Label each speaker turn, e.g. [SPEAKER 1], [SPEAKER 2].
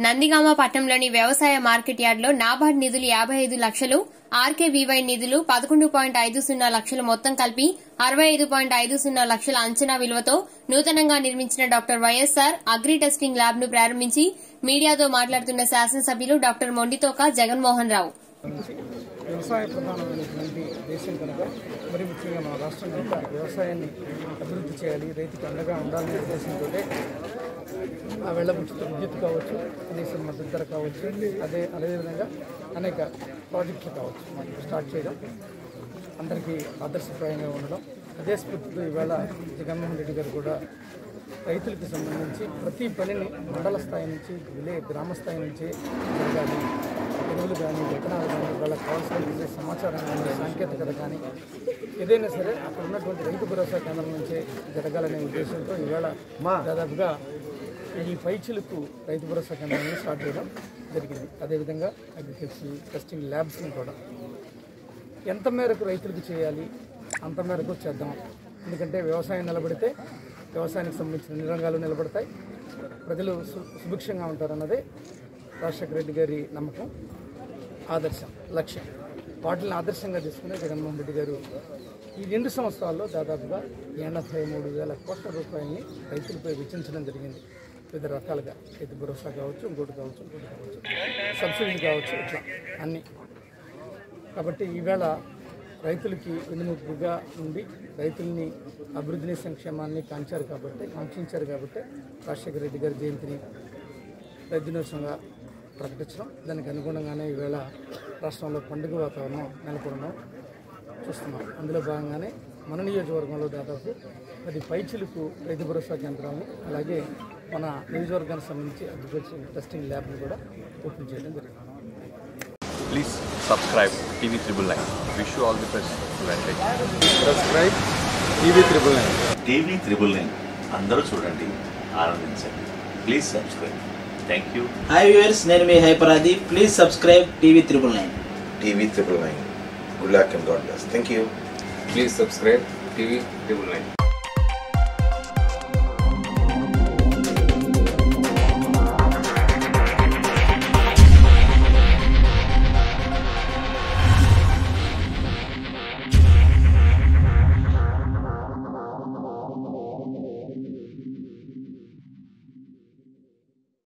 [SPEAKER 1] నందిగామ పట్టణంలోని వ్యవసాయ మార్కెట్ యార్డులో నాబార్డ్ నిధులు యాభై ఐదు లక్షలు ఆర్కే వివై నిధులు పదకొండు పాయింట్ ఐదు సున్నా లక్షలు మొత్తం కలిపి అరవై ఐదు పాయింట్ ఐదు సున్నా లక్షల అంచనా విలువతో నూతనంగా నిర్మించిన doctor YSR agri testing lab ను ప్రారంభించి మీడియాతో మాట్లాడుతున్న శాసనసభ్యులు డాక్టర్ మొండితోక జగన్మోహన్ రావు
[SPEAKER 2] నుంచి వ్యవసాయ ప్రధానమైనటువంటి దేశం కనుక మరి ముఖ్యంగా మన రాష్ట్రం కనుక వ్యవసాయాన్ని అభివృద్ధి చేయాలి రైతుకు అండగా ఉండాలనే ఉద్దేశంతో ఆ వెళ్ళబుచ్చుతో విద్యుత్ కావచ్చు కనీస మద్దతు ధర కావచ్చు అదే అదేవిధంగా అనేక ప్రాజెక్టులు కావచ్చు మనం స్టార్ట్ చేయడం అందరికీ ఆదర్శప్రాయంగా ఉండడం అదే స్ఫూర్తితో ఈవేళ జగన్మోహన్ రెడ్డి గారు కూడా రైతులకు సంబంధించి ప్రతి పనిని మండల స్థాయి నుంచి విలే గ్రామ స్థాయి నుంచి జరగాలి ఎరువులు కానీ విత్తనాలు కానీ వాళ్ళకి కావాల్సిన సమాచారం కానీ సాంకేతికత కానీ ఏదైనా సరే అక్కడ ఉన్నటువంటి రైతు భరోసా కేంద్రం నుంచే జరగాలనే ఉద్దేశంతో ఈవేళ దాదాపుగా ఈ పైచిలకు రైతు భరోసా కేంద్రాన్ని స్టార్ట్ చేయడం జరిగింది అదేవిధంగా అగ్రికల్చర్ టెస్టింగ్ ల్యాబ్స్ని కూడా ఎంత మేరకు రైతులకు చేయాలి అంత మేరకు చేద్దాం ఎందుకంటే వ్యవసాయం నిలబడితే వ్యవసాయానికి సంబంధించిన అన్ని రంగాలు నిలబడతాయి ప్రజలు సు సుభిక్షంగా ఉంటారన్నదే రాజశేఖర రెడ్డి గారి నమ్మకం ఆదర్శం లక్ష్యం వాటిని ఆదర్శంగా తీసుకునే జగన్మోహన్ రెడ్డి గారు ఈ రెండు సంవత్సరాల్లో దాదాపుగా ఎనభై మూడు వేల కోట్ల రూపాయలని రైతులపై వెచ్చించడం జరిగింది వివిధ రకాలుగా రైతు భరోసా కావచ్చు ఇంకోటి కావచ్చు ఇంకోటి కావచ్చు సబ్సిడీలు కావచ్చు ఇట్లా అన్నీ కాబట్టి ఈవేళ రైతులకి వెన్నుముప్పుగా ఉండి రైతుల్ని అభివృద్ధిని సంక్షేమాన్ని కాంచారు కాబట్టి కాంక్షించారు కాబట్టి రాజశేఖర రెడ్డి గారి జయంతిని రైతు దినోత్సవంగా ప్రకటించడం దానికి అనుగుణంగానే ఈవేళ రాష్ట్రంలో పండుగ వాతావరణం నెలకొనడం చూస్తున్నాం అందులో భాగంగానే మన నియోజకవర్గంలో దాదాపు పది పైచిలకు రైతు భరోసా కేంద్రాలను అలాగే మన నియోజకవర్గానికి సంబంధించి అగ్రికల్చర్ టెస్టింగ్ ల్యాబ్ని కూడా ఓపెన్ చేయడం జరిగింది
[SPEAKER 3] Please subscribe TV Triple Nine. Wish you all the best. Advantage.
[SPEAKER 4] Subscribe TV triple nine
[SPEAKER 5] TV triple nine అందరూ చూడండి ఆనందించండి please subscribe thank you
[SPEAKER 6] hi viewers నేను మీ హైపరాది please subscribe TV triple nine
[SPEAKER 7] TV triple nine. Good luck and God bless. Thank you.
[SPEAKER 4] Please subscribe TV triple nine